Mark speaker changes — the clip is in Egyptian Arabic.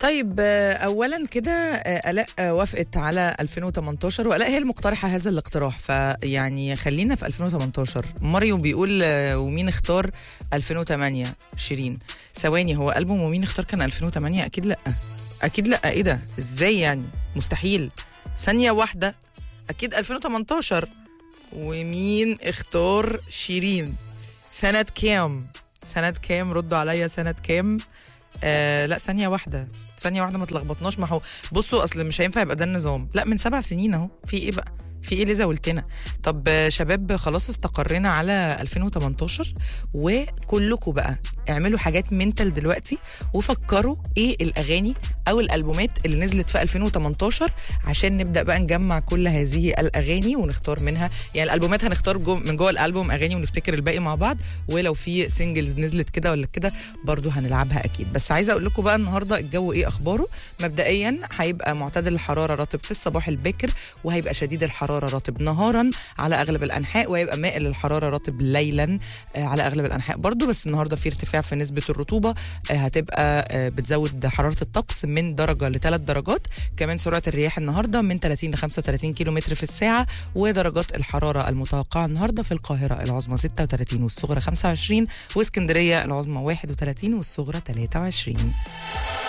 Speaker 1: طيب آه، اولا كده آه، الاء آه، وافقت على 2018 والاء هي المقترحه هذا الاقتراح فيعني خلينا في 2018 ماريو بيقول آه، ومين اختار 2008 شيرين ثواني هو البوم ومين اختار كان 2008 اكيد لا اكيد لا ايه ده ازاي يعني مستحيل ثانيه واحده اكيد 2018 ومين اختار شيرين سنة كام سنة كام ردوا عليا سنة كام آه لا ثانية واحدة ثانية واحدة ما تلخبطناش ما هو بصوا اصل مش هينفع يبقى ده النظام لا من سبع سنين اهو في ايه بقى في ايه ليه زولتنا طب آه، شباب خلاص استقرينا على 2018 وكلكم بقى اعملوا حاجات منتال دلوقتي وفكروا ايه الاغاني او الالبومات اللي نزلت في 2018 عشان نبدا بقى نجمع كل هذه الاغاني ونختار منها يعني الالبومات هنختار جو من جوه الالبوم اغاني ونفتكر الباقي مع بعض ولو في سingles نزلت كده ولا كده برضو هنلعبها اكيد بس عايزه اقول لكم بقى النهارده الجو ايه اخباره مبدئيا هيبقى معتدل الحراره رطب في الصباح الباكر وهيبقى شديد الحراره رطب نهارا على اغلب الانحاء وهيبقى مائل الحراره رطب ليلا آه، على اغلب الانحاء برضو بس النهارده في ارتفاع في نسبه الرطوبه آه، هتبقى آه، بتزود حراره الطقس من درجه لثلاث درجات كمان سرعه الرياح النهارده من 30 ل 35 كيلو متر في الساعه ودرجات الحراره المتوقعه النهارده في القاهره العظمى 36 والصغرى 25 واسكندريه العظمى 31 والصغرى 23